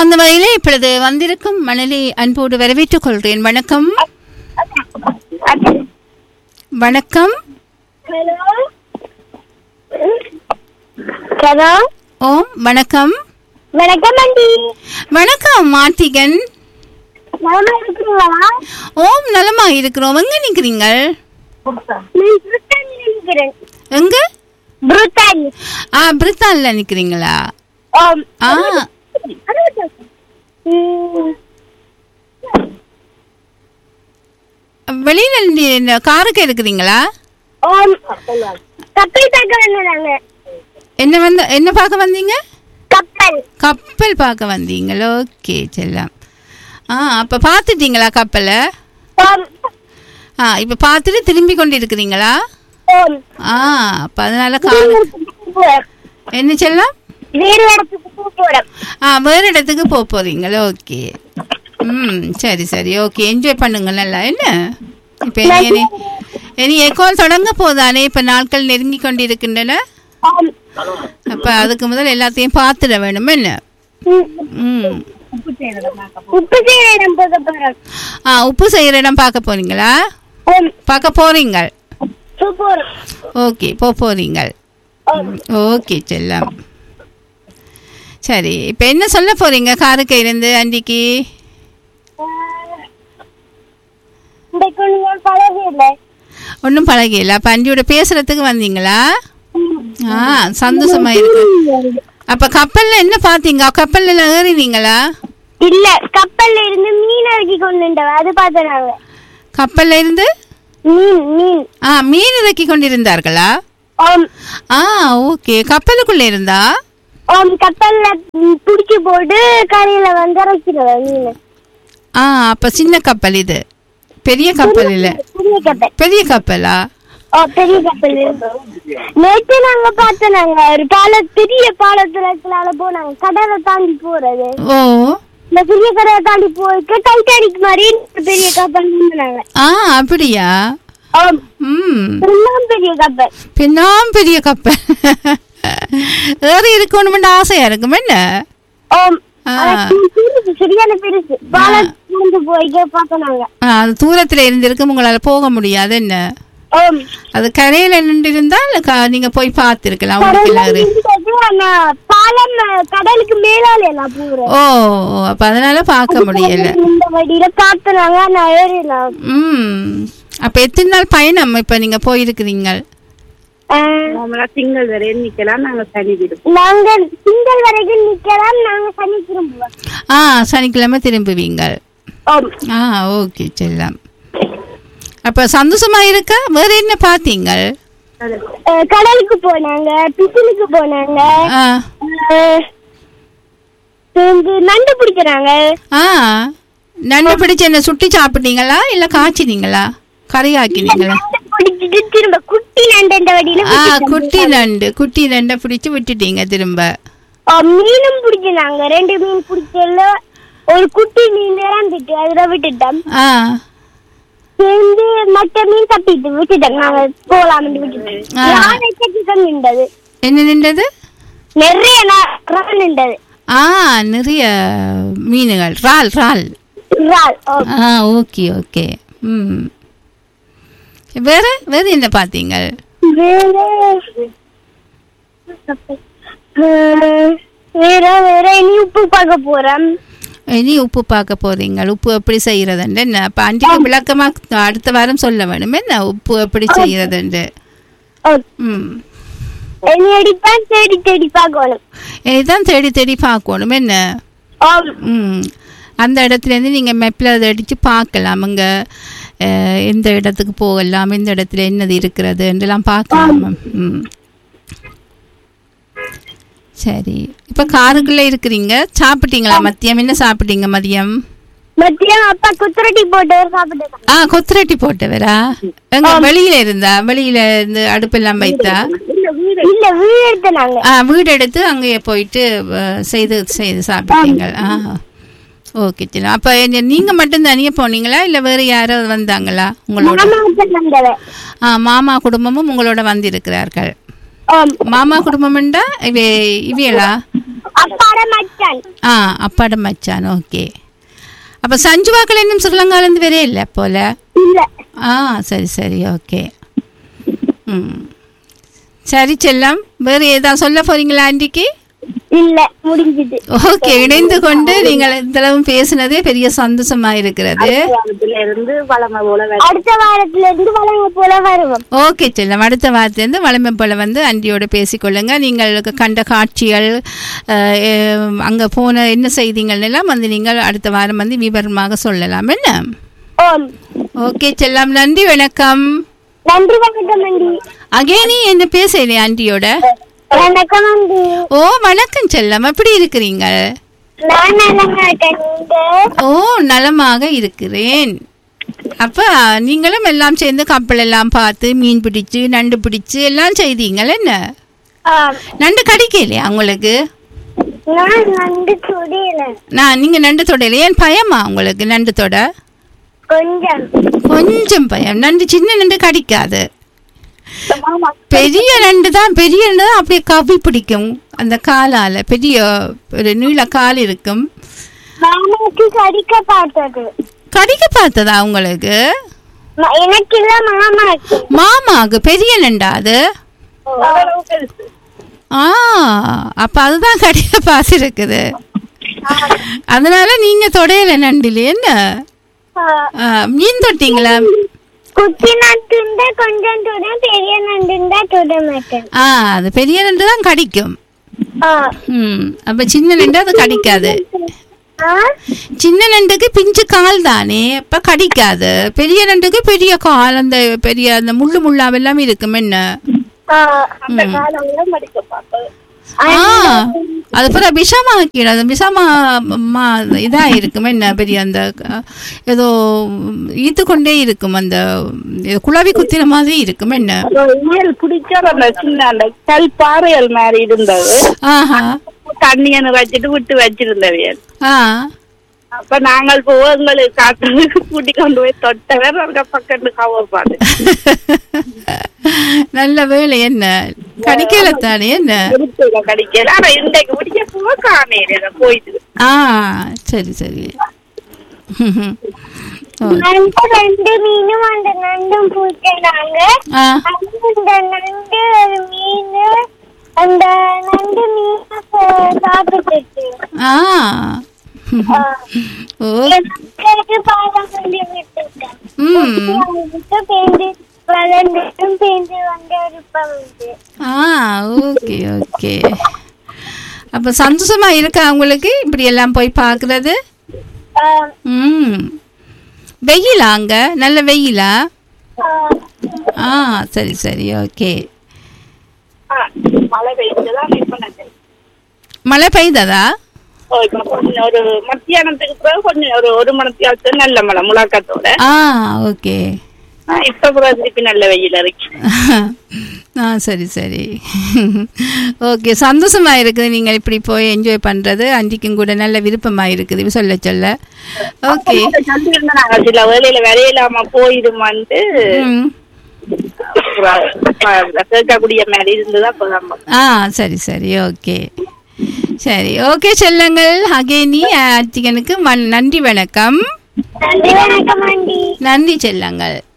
அந்த வகையிலே இப்பொழுது வந்திருக்கும் மணலை அன்போடு வரவேற்றுக் கொள்கிறேன் வணக்கம் வணக்கம் ஹலோ ஹலோ ஓம் வணக்கம் வணக்கம் ஆண்டி வணக்கம் மார்த்திகன் நலமா இருக்கிறீங்களா ஓம் நலமா இருக்கிறோம் எங்க நிக்கிறீங்கள் நான் பிரித்தானி நினைக்கிறேன் எங்க பிரித்தானி ஆ பிரித்தான்ல நிக்கிறீங்களா ஆம் ஆ ம், வெளியில நி- இந்த காருக்கு இருக்கிறீங்களா ஆம் கப்பல் பார்க்க வந்தாங்க என்ன வந்து என்ன பார்க்க வந்தீங்க கப்பல் கப்பல் பார்க்க வந்தீங்களா ஓகே செல்லம் ஆ அப்போ பார்த்துட்டீங்களா கப்பலை ஆம் ஆ இப்போ பார்த்துட்டு திரும்பி கொண்டு இருக்கிறீங்களா ஆம் ஆ அப்போ அதனால கார் என்ன செல்லம் வேறு இடத்துக்கு போறோம் ஆ வேறு இடத்துக்கு போக போகிறீங்களா ஓகே ம் சரி சரி ஓகே என்ஜாய் பண்ணுங்க நல்லா என்ன இப்போ இனி இனி எக்கோல் தொடங்க போதானே இப்போ நாட்கள் நெருங்கி கொண்டு இருக்கின்றன ஆம் அப்போ அதுக்கு முதல் எல்லாத்தையும் பார்த்துட வேணும் என்ன ம், ம் உப்பு செய்ய இடம் போக போறோம் ஆ உப்பு செய்கிற இடம் பார்க்க போறீங்களா ஆம் பார்க்க போறீங்க போறோம் ஓகே போக போறீங்க ஆம் ஓகே செல்லம் சரி இப்போ என்ன சொல்ல போறீங்க காருக்கு இருந்து அன்றைக்கு இந்த கொஞ்சம் பழகு இல்லை ஒன்றும் பழகியில்ல அப்போ அண்டியோட பேசுறதுக்கு வந்தீங்களா ஆ சந்தோஷமா இருக்கு அப்போ கப்பலில் என்ன பார்த்தீங்க கப்பலில் ஏறினீங்களா இல்ல கப்பல்ல இருந்து மீன் இறக்கி கொண்டு அது பார்த்தோம் நாங்க கப்பலில் இருந்து மீன் மீன் ஆ மீன் இறக்கி கொண்டிருந்தார்களா ஆம் ஆ ஓகே கப்பலுக்குள்ளே இருந்தா ஆம் கப்பல்ல ம், புடிச்சு போட்டு கரையில வந்து இறக்கிடுவேன் மீன் ஆ அப்போ சின்ன கப்பல் இது பெரிய கப்பல் இல்லை பெரிய கப்பல் பெரிய கப்பலா ஓ பெரிய கப்பல் நேற்று நாங்க பார்த்தோம் நாங்க ஒரு பால பெரிய பாலத்துல போனாங்க கடலை தாண்டி போறது ஓ இந்த பெரிய கடலை தாண்டி போயிட்டு டைட்டானிக் மாதிரி ஒரு பெரிய கப்பல் நின்னுனாங்க ஆ அப்படியா ஆம் ம் இன்னும் பெரிய கப்பல் பின்னாம் பெரிய கப்பல் ஏறி இருக்கணும்னு ஆசையா இருக்கும் என்ன ஆம் ஆ. ஆனா பெருசு, சரியான பெருசு பாலம் வந்து போய்க்க பார்த்தோம் நாங்க ஆ, அது தூரத்தில் இருந்திருக்கும் உங்களால் போக முடியாது என்ன ஆம் அது கரையில் நின்று இருந்தால் க- நீங்க போய் பார்த்துருக்கலாம் உங்களுக்கு கடல்ல ஏறி. இருந்தது, ஆனா பாலம் அஹ், கடலுக்கு மேலால எல்லாம் போறோம் ஓ அப்போ அதனால பார்க்க முடியல இந்த வழியில பார்த்தனாங்க நான் ஏறினோம் ம் அப்போ எத்தனை நாள் பயணம் இப்போ நீங்க போயிருக்கிறீங்க நார்மலா திங்கள் வரையும் நிக்கலாம் நாங்க சனி விடுவோம் நாங்க திங்கள் வரைக்கும் நிக்கலாம் நாங்க சனி திரும்புவோம் ஆ சனிக்கிழமை திரும்புவீங்க ஆம். ஆ ஓகே செல்லம் அப்போ சந்தோஷமா இருக்கா வேற என்ன பார்த்தீங்க அஹ், கடலுக்கு போனாங்க பிசிலுக்கு போனாங்க ஆ அஹ், வந்து நண்டு பிடிக்கிறாங்க ஆ நண்டு பிடிச்சு என்ன சுட்டி சாப்பிட்டீங்களா இல்ல காய்ச்சினீங்களா கறி ஆக்கினீங்களா நண்டு பிடிச்சிட்டு திரும்ப குட்டி நண்டு இந்த வழியில ஆ விட்டுட்டாங்க. குட்டி நண்டு குட்டி நண்டை பிடிச்சு விட்டுட்டீங்க திரும்ப அஹ், மீனும் பிடிச்சிருந்தாங்க ரெண்டு மீன் பிடிச்சல ஒரு குட்டி மீன் இறந்துட்டு அதுல விட்டுட்டோம் ஆ சேர்ந்து மற்ற மீன் தப்பிட்டு விட்டுட்டோம் நாங்க போலாம்னு விட்டுட்டோம் ஆ. யானை சிக்கன் நின்றது என்ன நின்றது நிறைய நான் நின்றது ஆ நிறைய மீனுகள் இறால் இறால் இறால் ஓ, ஆ ஓகே ஓகே ம் வேற வேற என்ன பார்த்தீங்க வேற அஹ், வேற வேற இனி உப்பு பார்க்க போறோம் இனி உப்பு பார்க்க போறீங்க உப்பு எப்படி செய்யறதுண்டு என்ன அப்போ அன்றைக்கு விளக்கமா அடுத்த வாரம் சொல்ல வேணும் என்ன உப்பு எப்படி செய்யறதுண்டு ஓ, ம் இனி அடிப்பேன் தேடி தேடி பார்க்கணும் இதுதான் தேடி தேடி பார்க்கணும் என்ன ஆம். ம் அந்த இடத்துலேருந்து நீங்கள் மெப்பில் அதை அடித்து பார்க்கலாம் அங்கே எந்த இடத்துக்கு போகலாம் எந்த இடத்துல என்னது இருக்கிறது என்றெல்லாம் பார்க்கலாம் ம் சரி இப்போ காருக்குள்ளே இருக்கிறீங்க சாப்பிட்டீங்களா மதியம் என்ன சாப்பிட்டீங்க மதியம் மத்தியம் அப்பா குத்துரட்டி போட்டு சாப்பிட்டு ஆ கொத்துரட்டி போட்டவரா எங்க வெளியில இருந்தா வெளியில இருந்து அடுப்பெல்லாம் வைத்தா இல்ல வீடு எடுத்த நாங்க ஆ வீடு எடுத்து அங்கேயே போயிட்டு அஹ், செய்து செய்து சாப்பிட்டீங்க ஆ ஓகே சரி அப்போ நீங்கள் மட்டும் தனியாக போனீங்களா இல்லை வேறு யாராவது வந்தாங்களா உங்களோட மாமா வந்தவ ஆ மாமா குடும்பமும் உங்களோட வந்திருக்கிறார்கள் ஆம் மாமா குடும்பம்ண்டா இவே இவையலா அப்பாட மச்சான் ஆ அப்பாட மச்சான் ஓகே அப்போ சஞ்சுவாக்கள் இன்னும் ஸ்ரீலங்காலேருந்து வரே இல்லை போல இல்ல ஆ சரி சரி ஓகே ம் சரி செல்லம் வேறு ஏதாவது சொல்ல போறீங்களா ஆண்டிக்கு இல்ல முடிஞ்சது ஓகே இணைந்து கொண்டு நீங்கள் இந்தளவும் பேசுனதே பெரிய சந்தோஷமா இருக்கிறது வாரத்துல இருந்து வளமை போல வேலை அடுத்த வாரத்துல இருந்து வளங்க போல வருவோம் ஓகே செல்லம் அடுத்த வாரத்திலேருந்து வளமை போல வந்து அண்டியோட பேசிக்கொள்ளுங்க நீங்கள் கண்ட காட்சிகள் அங்கே போன என்ன செய்திகள் எல்லாம் வந்து நீங்கள் அடுத்த வாரம் வந்து விவரமாக சொல்லலாம் என்ன ஆம் ஓகே செல்லம் நன்றி வணக்கம் நன்றி வணக்கம் ஆண்டி அகேனி என்ன பேசலையே ஆண்டியோட வணக்கம் ஆண்டி ஓ வணக்கம் செல்லம் எப்படி இருக்கிறீங்க நான் நல்லா இருக்கேன் நீங்க ஓ நலமாக இருக்கிறேன் அப்ப நீங்களும் எல்லாம் சேர்ந்து கப்பல் எல்லாம் பார்த்து மீன் பிடிச்சு நண்டு பிடிச்சு எல்லாம் செய்தீங்கள் என்ன ஆம் நண்டு கிடைக்கலையா உங்களுக்கு நான் நண்டு சுடியல நான் நீங்க நண்டு தொடல ஏன் பயமா உங்களுக்கு நண்டு தொட கொஞ்சம் கொஞ்சம் பயம் நண்டு சின்ன நண்டு கடிக்காது பெரிய நண்டு தான் பெரிய நண்டு தான் அப்படியே கவி பிடிக்கும் அந்த காலால பெரிய ஒரு நீள கால் இருக்கும் மாமாக்கு கடிக்க பார்த்தது கடிக்க பார்த்ததா உங்களுக்கு ம- எனக்கு இல்ல மாமாக்கு மாமாக்கு பெரிய நண்டா அது ஆ அப்ப அதுதான் கடிக்க பார்த்துருக்குது அதனால நீங்க தொடையில நண்டில என்ன ஆ, ஆ, மீன் தொட்டீங்களா குட்டி நண்டுண்டா கொஞ்சம் தொட பெரிய நண்டுண்டா தொட மாட்டேன் ஆ அது பெரிய நண்டு தான் கடிக்கும் ஆ. ம் அப்ப சின்ன நண்டு அது கடிக்காது ஆ? சின்ன நண்டுக்கு பிஞ்சு கால் தானே அப்ப கடிக்காது பெரிய நண்டுக்கு பெரிய கால் அந்த பெரிய அந்த முள்ளு முள்ளாவெல்லாம் இருக்கும் என்ன ஆ. அந்த காலம்ல மடிக்க பார்த்தது ஆ அது பிறகு விஷமா ஆக்கிடும் அது விஷமா மா இதா இருக்கும் என்ன பெரிய அந்த க- ஏதோ ஈத்து கொண்டே இருக்கும் அந்த இது குழவி குத்தின மாதிரி இருக்கும் என்ன இயல் பிடிச்ச அந்த சின்ன அந்த கல் பாறைகள் மாதிரி இருந்தது ஆஹா தண்ணியை வச்சுட்டு விட்டு வச்சிருந்தவியல் ஆ அப்ப நாங்கள் போக எங்களுக்கு காட்டுறதுக்கு கூட்டி கொண்டு போய் தொட்டவர் அவங்க பக்கத்து கவர் பாடு நல்ல வேலை என்ன கடிக்கல தானே என்ன கிடைக்கல ஆனா இன்றைக்கு முடிக்க போக காணையில போயிட்டு ஆ சரி சரி ஓ, அந்த ரெண்டு மீனும் அந்த நண்டும் பூச்சினாங்க ஆ அந்த நண்டு ஒரு மீன் அந்த நண்டு மீன் சாப்பிட்டுச்சு ஆ ஆ. ஓ எனக்கு பாடம் சொல்லி விட்டுட்டேன் ம் விட்டு பேந்து வளர்ந்துட்டும் பேந்து வந்து இருப்ப வந்து ஆ ஓகே ஓகே அப்போ சந்தோஷமா இருக்கா உங்களுக்கு இப்படி எல்லாம் போய் பார்க்கறது ஆ, ம் வெயிலா அங்க நல்ல வெயிலா ஆ, ஆ சரி சரி ஓகே மழை பெய்ஞ்சதான் இப்ப நான் மழை பெய்ததா ஓ, இப்ப கொஞ்சம் ஒரு மத்தியானத்துக்கு பிறகு கொஞ்சம் ஒரு ஒரு மணத்தியாவது நல்ல மழை முழக்கத்தோட ஆ ஓகே ஆ, இப்ப பிறகு திருப்பி நல்ல வெயில் இருக்கு ஆ சரி சரி ஓகே சந்தோஷமா இருக்குது நீங்கள் இப்படி போய் என்ஜாய் பண்றது அன்றைக்கும் கூட நல்ல விருப்பமா இருக்குது சொல்ல சொல்ல ஓகே சொல்லியிருந்தேன் நாங்க சில வேலையில வேலையில்லாம போயிருமான்ட்டு ம் கேட்கக்கூடிய மாதிரி இருந்துதான் இப்ப ஆ சரி சரி ஓகே சரி ஓகே செல்லங்கள் அகேனி அர்த்திகனுக்கு மன் நன்றி வணக்கம் நன்றி வணக்கம் ஆண்டி நன்றி செல்லங்கள்